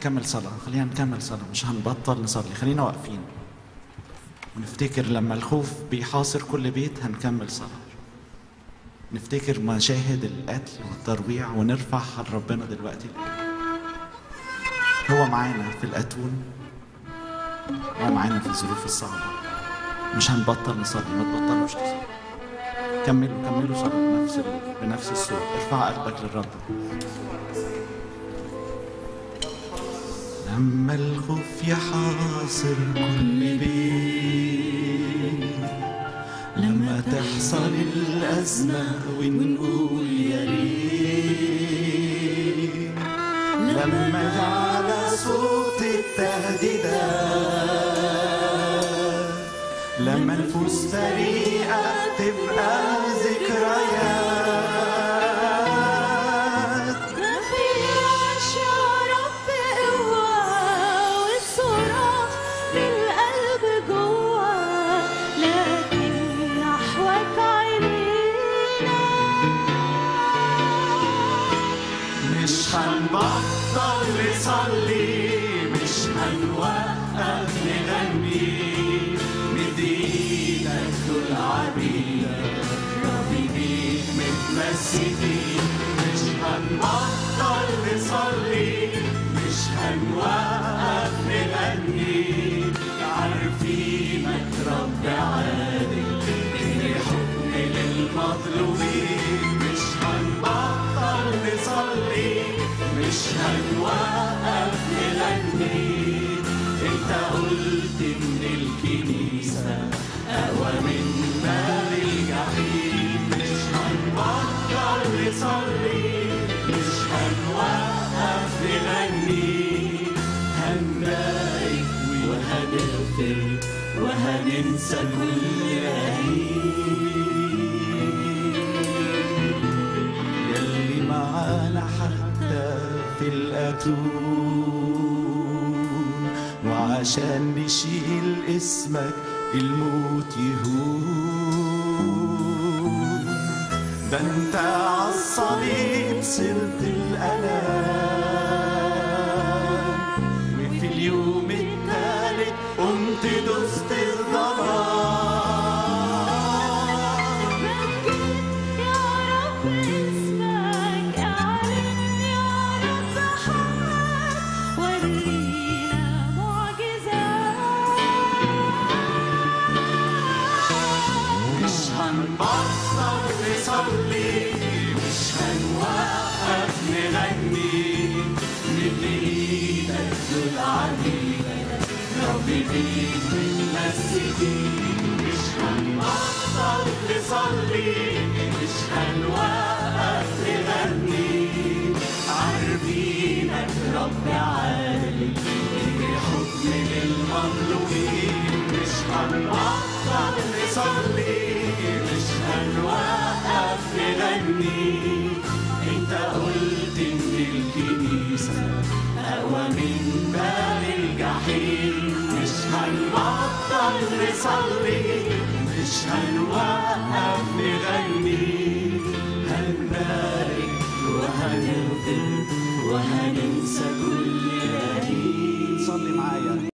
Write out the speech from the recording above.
نكمل صلاة خلينا نكمل صلاة مش هنبطل نصلي خلينا واقفين ونفتكر لما الخوف بيحاصر كل بيت هنكمل صلاة نفتكر مشاهد القتل والترويع ونرفعها لربنا دلوقتي هو معانا في الأتون هو معانا في الظروف الصعبة مش هنبطل نصلي ما تبطلوش تصلي كملوا كملوا صلاة بنفس ال- بنفس الصوت ارفع قلبك للرب لما الخوف يحاصر كل بيت لما تحصل الأزمة ونقول يا ريت لما يعلى صوت التهديدات لما نفوس فريقة تبقى ذكريات ما فيهاش يا رب قوة والصراخ للقلب جوا لكن نحوك عينينا مش هنبطل نصلي مش هنوقف نغني مد ايدك دول عبيدك ربي بيك متمسكين مش هنبطل نصلي مش هنوقف نغني عارفينك رب عادل تدي حكم للمظلومين مش هنبطل نصلي مش هنوقف نغني انت قلت ان الكنيسة اقوى من نار الجحيم مش هنبطل نصلي مش هنوقف نغني هنبارك وهنغفر وهننسى كل أهين يلي معانا حتى في الأتون وعشان نشيل اسمك الموت يهون ده انت عالصليب صرت الألم وفي اليوم الثالث قمت دست الظلام مجد يا رب اسمك اعلن يا رب حقك ورينا معجزات مش هنبطل نصلي مش هنوقف نغني من ايدك دول عليك ربي بيك متمسكين مش هنبطل نصلي مش هنوقف نغني عارفينك رب عالي ليه حكم للمظلومين مش هنبطل نصلي مش هنوقف نغني انت قلت ان الكنيسة اقوى من باب الجحيم مش هنبطل نصلي مش هنوقف نغني هنبارك وهنغفر وهننسى كل